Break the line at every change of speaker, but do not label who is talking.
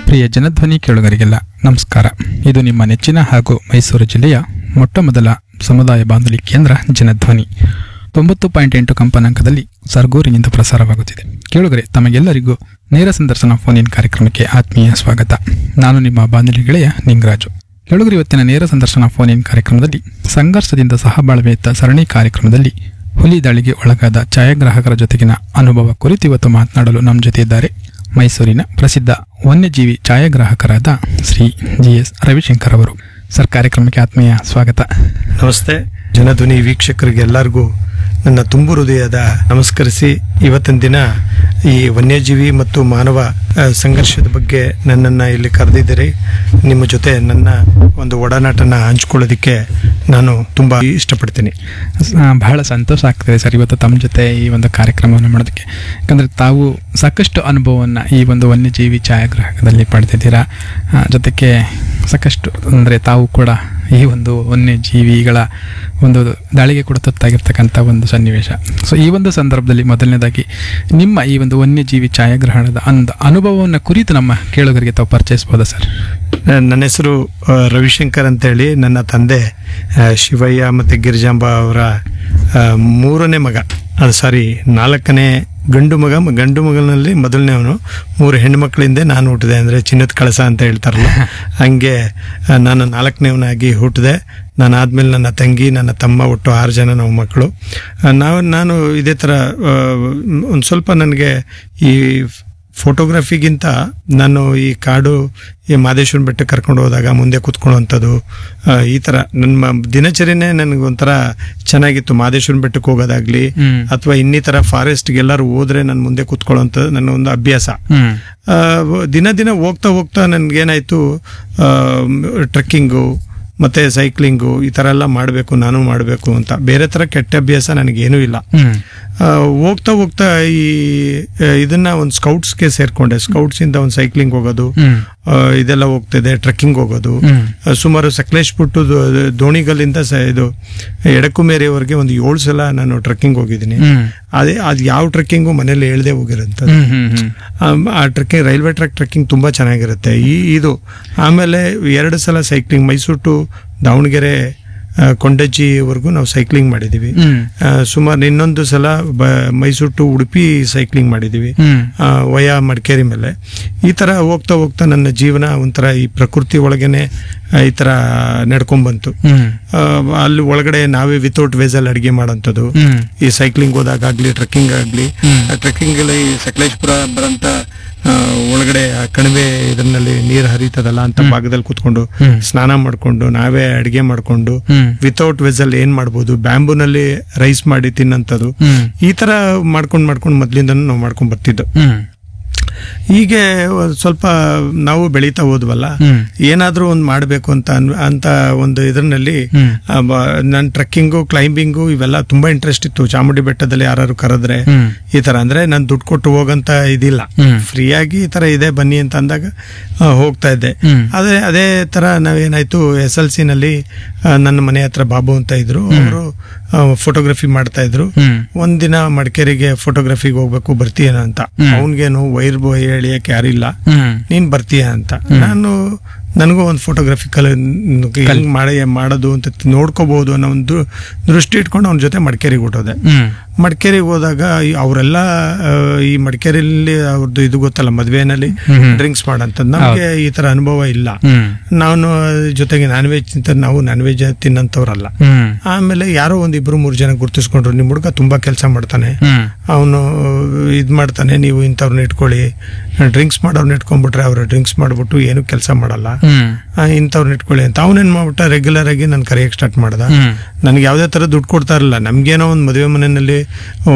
ಪ್ರಿಯ ಜನಧ್ವನಿ ಕೇಳುಗರಿಗೆಲ್ಲ ನಮಸ್ಕಾರ ಇದು ನಿಮ್ಮ ನೆಚ್ಚಿನ ಹಾಗೂ ಮೈಸೂರು ಜಿಲ್ಲೆಯ ಮೊಟ್ಟ ಮೊದಲ ಸಮುದಾಯ ಬಾನುಲಿ ಕೇಂದ್ರ ಜನಧ್ವನಿ ತೊಂಬತ್ತು ಪಾಯಿಂಟ್ ಎಂಟು ಕಂಪನಾಂಕದಲ್ಲಿ ಸರ್ಗೂರಿನಿಂದ ಪ್ರಸಾರವಾಗುತ್ತಿದೆ ಕೇಳುಗರೆ ತಮಗೆಲ್ಲರಿಗೂ ನೇರ ಸಂದರ್ಶನ ಫೋನ್ ಇನ್ ಕಾರ್ಯಕ್ರಮಕ್ಕೆ ಆತ್ಮೀಯ ಸ್ವಾಗತ ನಾನು ನಿಮ್ಮ ಬಾನುಲಿ ಗೆಳೆಯ ನಿಂಗರಾಜು ಕೇಳುಗರು ಇವತ್ತಿನ ನೇರ ಸಂದರ್ಶನ ಫೋನ್ ಇನ್ ಕಾರ್ಯಕ್ರಮದಲ್ಲಿ ಸಂಘರ್ಷದಿಂದ ಸಹಬಾಳ್ವೆಯತ್ತ ಸರಣಿ ಕಾರ್ಯಕ್ರಮದಲ್ಲಿ ಹುಲಿ ದಾಳಿಗೆ ಒಳಗಾದ ಛಾಯಾಗ್ರಾಹಕರ ಜೊತೆಗಿನ ಅನುಭವ ಕುರಿತು ಇವತ್ತು ಮಾತನಾಡಲು ನಮ್ಮ ಜೊತೆ ಇದ್ದಾರೆ ಮೈಸೂರಿನ ಪ್ರಸಿದ್ಧ ವನ್ಯಜೀವಿ ಛಾಯಾಗ್ರಾಹಕರಾದ ಶ್ರೀ ಜಿ ಎಸ್ ರವಿಶಂಕರ್ ಅವರು ಸರ್ ಕಾರ್ಯಕ್ರಮಕ್ಕೆ ಆತ್ಮೀಯ ಸ್ವಾಗತ
ನಮಸ್ತೆ ಜನಧ್ವನಿ ವೀಕ್ಷಕರಿಗೆ ಎಲ್ಲರಿಗೂ ನನ್ನ ತುಂಬು ಹೃದಯದ ನಮಸ್ಕರಿಸಿ ಇವತ್ತಿನ ದಿನ ಈ ವನ್ಯಜೀವಿ ಮತ್ತು ಮಾನವ ಆ, ಸಂಘರ್ಷದ ಬಗ್ಗೆ ನನ್ನನ್ನು ಇಲ್ಲಿ ಕರೆದಿದ್ದೀರಿ ನಿಮ್ಮ ಜೊತೆ ನನ್ನ ಒಂದು ಒಡನಾಟನ ಹಂಚ್ಕೊಳ್ಳೋದಕ್ಕೆ ನಾನು ತುಂಬ ಇಷ್ಟಪಡ್ತೀನಿ
ಸ- ಬಹಳ ಸಂತೋಷ ಆಗ್ತದೆ ಸರ್ ಇವತ್ತು ತಮ್ಮ ಜೊತೆ ಈ ಒಂದು ಕಾರ್ಯಕ್ರಮವನ್ನು ಮಾಡೋದಕ್ಕೆ ಯಾಕಂದರೆ ತಾವು ಸಾಕಷ್ಟು ಅನುಭವವನ್ನು ಈ ಒಂದು ವನ್ಯಜೀವಿ ಛಾಯಾಗ್ರಾಹಕದಲ್ಲಿ ಪಡೆದಿದ್ದೀರಾ ಆ, ಜೊತೆಗೆ ಸಾಕಷ್ಟು ಅಂದರೆ ತಾವು ಕೂಡ ಈ ಒಂದು ವನ್ಯಜೀವಿಗಳ ಒಂದು ದಾಳಿಗೆ ಕೂಡ ತುತ್ತಾಗಿರ್ತಕ್ಕಂಥ ಒಂದು ಸನ್ನಿವೇಶ ಸೊ ಈ ಒಂದು ಸಂದರ್ಭದಲ್ಲಿ ಮೊದಲನೇದಾಗಿ ನಿಮ್ಮ ಈ ಒಂದು ವನ್ಯಜೀವಿ ಛಾಯಾಗ್ರಹಣದ ಒಂದು ಅನುಭವವನ್ನು ಕುರಿತು ನಮ್ಮ ಕೇಳುಗರಿಗೆ ತಾವು ಪರಿಚಯಿಸ್ಬೋದಾ ಸರ್
ನ- ನನ್ನ ಹೆಸರು ಆ, ರವಿಶಂಕರ್ ಅಂತೇಳಿ ನನ್ನ ತಂದೆ ಆ, ಶಿವಯ್ಯ ಮತ್ತು ಗಿರಿಜಾಂಬ ಅವರ ಆ, ಮೂರನೇ ಮಗ ಅದು ಸಾರಿ ನಾಲ್ಕನೇ ಗಂಡು ಮಗ ಮ- ಗಂಡು ಮಗನಲ್ಲಿ ಮೊದಲನೇವನು ಮೂರು ಹೆಣ್ಣು ಮಕ್ಕಳಿಂದ ನಾನು ಹುಟ್ಟಿದೆ ಅಂದರೆ ಚಿನ್ನದ ಕಳಸ ಅಂತ ಹೇಳ್ತಾರಲ್ಲ ಹಂಗೆ ಆ, ನಾನು ನಾಲ್ಕನೇವನಾಗಿ ಹುಟ್ಟಿದೆ ನಾನು ಆದ್ಮೇಲೆ ನನ್ನ ತಂಗಿ ನನ್ನ ತಮ್ಮ ಒಟ್ಟು ಆರು ಜನ ನಾವು ಮಕ್ಕಳು ಆ, ನಾವು ನಾನು ಇದೇ ಥರ ಒಂದು ಸ್ವಲ್ಪ ನನಗೆ ಈ ಫೋಟೋಗ್ರಫಿಗಿಂತ ನಾನು ಈ ಕಾಡು ಈ ಮಾದೇಶ್ವರನ ಬೆಟ್ಟ ಕರ್ಕೊಂಡು ಹೋದಾಗ ಮುಂದೆ ಕೂತ್ಕೊಳ್ಳುವಂಥದ್ದು ಆ, ಈ ಥರ ನನ್ನ ದಿನಚರಿನೇ ನನಗೆ ಒಂಥರ ಚೆನ್ನಾಗಿತ್ತು ಮಾದೇಶ್ವರನ ಬೆಟ್ಟಕ್ಕೆ ಹೋಗೋದಾಗ್ಲಿ
ಹ್ಮ್.
ಅಥವಾ ಇನ್ನಿತರ ಫಾರೆಸ್ಟ್ಗೆ ಎಲ್ಲರೂ ಹೋದ್ರೆ ನಾನು ಮುಂದೆ ಕೂತ್ಕೊಳ್ಳೋಂಥದ್ದು ನನ್ನ ಒಂದು ಅಭ್ಯಾಸ
ಹ್ಮ್
ಆ, ದಿನ ದಿನ ಹೋಗ್ತಾ ಹೋಗ್ತಾ ನನಗೇನಾಯಿತು ಟ್ರೆಕ್ಕಿಂಗು ಮತ್ತು ಸೈಕ್ಲಿಂಗು ಈ ಥರ ಎಲ್ಲ ಮಾಡಬೇಕು ನಾನು ಮಾಡಬೇಕು ಅಂತ ಬೇರೆ ಥರ ಕೆಟ್ಟ ಅಭ್ಯಾಸ ನನಗೇನೂ ಇಲ್ಲ
ಹ್ಮ್
ಆ, ಹೋಗ್ತಾ ಹೋಗ್ತಾ ಈ ಆ, ಇದನ್ನ ಒಂದು ಸ್ಕೌಟ್ಸ್ಗೆ ಸೇರ್ಕೊಂಡೆ ಸ್ಕೌಟ್ಸ್ ಇಂದ ಒಂದು ಸೈಕ್ಲಿಂಗ್ ಹೋಗೋದು
ಹ್ಮ್
ಆ, ಇದೆಲ್ಲ ಹೋಗ್ತಿದೆ ಟ್ರೆಕ್ಕಿಂಗ್ ಹೋಗೋದು
ಹ್ಮ್
ಆ, ಸುಮಾರು ಸಕಲೇಶ್ ಬಿಟ್ಟು ದೋಣಿಗಲ್ಲಿಂದ ಸ ಇದು ಎಡಕುಮೇರಿಯವರೆಗೆ ಒಂದು ಏಳು ಸಲ ನಾನು ಟ್ರೆಕ್ಕಿಂಗ್ ಹೋಗಿದ್ದೀನಿ
ಹ್ಮ್
ಅದೇ ಅದು ಯಾವ ಟ್ರೆಕ್ಕಿಂಗು ಮನೇಲಿ ಹೇಳ್ದೆ ಹೋಗಿರೋಂಥದ್ದು
ಹ್ಮ್ ಹ್ಮ್ ಹ್ಮ್
ಆ- ಆ ಟ್ರೆಕ್ಕಿಂಗ್ ರೈಲ್ವೆ ಟ್ರ್ಯಾಕ್ ಟ್ರೆಕ್ಕಿಂಗ್ ತುಂಬ ಚೆನ್ನಾಗಿರುತ್ತೆ ಈ ಇದು ಆಮೇಲೆ ಎರಡು ಸಲ ಸೈಕ್ಲಿಂಗ್ ಮೈಸೂರು ಟು ದಾವಣಗೆರೆ ಆ, ಕೊಂಡಜ್ಜಿವರೆಗೂ ನಾವು ಸೈಕ್ಲಿಂಗ್ ಮಾಡಿದ್ದೀವಿ
ಹ್ಮ್
ಆ, ಸುಮಾರು ಇನ್ನೊಂದು ಸಲ ಬ ಮೈಸೂರು ಟು ಉಡುಪಿ ಸೈಕ್ಲಿಂಗ್ ಮಾಡಿದ್ದೀವಿ
ಹ್ಮ್
ಆ, ವಯ ಮಡಿಕೇರಿ ಮೇಲೆ ಈ ಥರ ಹೋಗ್ತಾ ಹೋಗ್ತಾ ನನ್ನ ಜೀವನ ಒಂಥರ ಈ ಪ್ರಕೃತಿ ಒಳಗೇನೆ ಆ, ಈ ಥರ ನಡ್ಕೊಂಡ್ಬಂತು
ಹ್ಮ್
ಆ, ಅಲ್ಲಿ ಒಳಗಡೆ ನಾವೇ ವಿತೌಟ್ ವೇಸಲ್ಲಿ ಅಡುಗೆ ಮಾಡೋಂಥದ್ದು
ಹ್ಮ್
ಈ ಸೈಕ್ಲಿಂಗ್ ಹೋದಾಗ ಆಗ್ಲಿ ಟ್ರೆಕ್ಕಿಂಗ್ ಆಗ್ಲಿ
ಹ್ಮ್.
ಟ್ರೆಕ್ಕಿಂಗ್ ಅಲ್ಲಿ ಸಕಲೇಶ್ಪುರ ಬರಂತ ಆ, ಒಳಗಡೆ ಆ ಕಣಿವೆ ಇದರಲ್ಲಿ ನೀರು ಹರಿತದಲ್ಲ ಅಂತ ಭಾಗದಲ್ಲಿ ಕೂತ್ಕೊಂಡು
ಹ್ಮ್.
ಸ್ನಾನ ಮಾಡ್ಕೊಂಡು ನಾವೇ ಅಡಿಗೆ ಮಾಡ್ಕೊಂಡು
ಹ್ಮ್
ವಿತೌಟ್ ವೆಜಲ್ ಏನ್ ಮಾಡ್ಬೋದು ಬ್ಯಾಂಬೂನಲ್ಲಿ ರೈಸ್ ಮಾಡಿ ತಿನ್ನಂಥದ್ದು
ಹ್ಮ್
ಈ ತರ ಮಾಡ್ಕೊಂಡು ಮಾಡ್ಕೊಂಡು ಮೊದ್ಲಿಂದ ನಾವು ಮಾಡ್ಕೊಂಡ್ ಬರ್ತಿದ್ದು
ಹ್ಮ್
ಹೀಗೆ ಒಂದ್ ಸ್ವಲ್ಪ ನಾವು ಬೆಳೀತಾ ಹೋದ್ವಲ್ಲ
ಹ್ಮ್
ಏನಾದ್ರೂ ಒಂದು ಮಾಡಬೇಕು ಅಂತ ಅನ್- ಅಂತ ಒಂದು ಇದರಲ್ಲಿ
ಹ್ಮ್
ನನ್ನ ಟ್ರೆಕ್ಕಿಂಗು ಕ್ಲೈಂಬಿಂಗು ಇವೆಲ್ಲ ತುಂಬಾ ಇಂಟ್ರೆಸ್ಟ್ ಇತ್ತು ಚಾಮುಂಡಿ ಬೆಟ್ಟದಲ್ಲಿ ಯಾರು ಕರೆದ್ರೆ
ಹ್ಮ್
ಈ ತರ ಅಂದ್ರೆ ನಾನು ದುಡ್ಡು ಕೊಟ್ಟು ಹೋಗಂತ ಇದಿಲ್ಲ
ಹ್ಮ್
ಫ್ರೀಯಾಗಿ ಈ ತರ ಇದೆ ಬನ್ನಿ ಅಂತ ಅಂದಾಗ ಆ, ಹೋಗ್ತಾ ಇದ್ದೆ
ಹ್ಮ್
ಅದೇ ಅದೇ ತರ ನಾವೇನಾಯ್ತು ಎಸ್ ಎಲ್ ಸಿ ನಲ್ಲಿ ಆ, ನನ್ನ ಮನೆ ಹತ್ರ ಬಾಬು ಅಂತ ಇದ್ರು ಅವರು ಫೋಟೋಗ್ರಫಿ ಮಾಡ್ತಾ ಇದ್ರು
ಹ್ಮ್
ಒಂದಿನ ಮಡಿಕೇರಿಗೆ ಫೋಟೋಗ್ರಫಿಗೆ ಹೋಗ್ಬೇಕು ಬರ್ತೀಯ ಅಂತ ಅವನ್ಗೇನು ವೈರ್ ಬಾಯ್ ಹೇಳಿಯಕ್ಕೆ ಯಾರಿಲ್ಲ
ಹ್ಮ್
ನೀನ್ ಬರ್ತೀಯ ಅಂತ ನಾನು ನನಗೂ ಒಂದು ಫೋಟೋಗ್ರಫಿ ಕಲೆ ಹೆಂಗ್ ಮಾಡಿ ಮಾಡೋದು ಅಂತ ನೋಡ್ಕೋಬಹುದು ಅನ್ನೋ ಒಂದು ದೃಷ್ಟಿ ಇಟ್ಕೊಂಡು ಅವನ ಜೊತೆ ಮಡಿಕೇರಿಗೆ ಹೊಟ್ಟೋದೆ
ಹ್ಮ್
ಮಡಿಕೇರಿಗೆ ಹೋದಾಗ ಈ ಅವರೆಲ್ಲ ಆ, ಈ ಮಡಿಕೇರಿಯಲ್ಲಿ ಅವ್ರದ್ದು ಇದು ಗೊತ್ತಲ್ಲ ಮದ್ವೆನಲ್ಲಿ
ಹ್ಮ್.
ಡ್ರಿಂಕ್ಸ್ ಮಾಡಂತದ್ದು ನಮಗೆ ಈ ತರ ಅನುಭವ ಇಲ್ಲ
ಹ್ಮ್
ನಾನು ಜೊತೆಗೆ ನಾನ್ ವೆಜ್ ತಿಂತ ನಾವು ನಾನ್ ವೆಜ್ ತಿನ್ನಂತವ್ರಲ್ಲ
ಹ್ಮ್
ಆಮೇಲೆ ಯಾರೋ ಒಂದ್ ಇಬ್ರು ಮೂರು ಜನ ಗುರ್ತಿಸ್ಕೊಂಡ್ರು ನಿಮ್ ಹುಡುಗ ತುಂಬಾ ಕೆಲಸ ಮಾಡ್ತಾನೆ
ಹ್ಮ್
ಅವನು ಇದ್ ಮಾಡ್ತಾನೆ ನೀವು ಇಂಥವ್ರನ್ನ ಇಟ್ಕೊಳ್ಳಿ ಡ್ರಿಂಕ್ಸ್ ಮಾಡೋರ್ನ ಇಟ್ಕೊಂಡ್ಬಿಟ್ರೆ ಅವ್ರು ಡ್ರಿಂಕ್ಸ್ ಮಾಡ್ಬಿಟ್ಟು ಏನು ಕೆಲಸ ಮಾಡಲ್ಲ
ಹ್ಮ್
ಆ, ಇಂಥವ್ರನ್ನ ಇಟ್ಕೊಳ್ಳಿ ಅಂತ ಅವನೇನ್ ಮಾಡ್ಬಿಟ್ಟ ರೆಗ್ಯುಲರ್ ಆಗಿ ನಾನು ಕರೆಯಕ್ಕೆ ಸ್ಟಾರ್ಟ್ ಮಾಡ್ದ
ಹ್ಮ್
ನನಗೆ ಯಾವುದೇ ತರ ದುಡ್ಡು ಕೊಡ್ತಾ ಇರಲಿಲ್ಲ ನಮ್ಗೇನೋ ಒಂದು ಮದುವೆ ಮನೆಯಲ್ಲಿ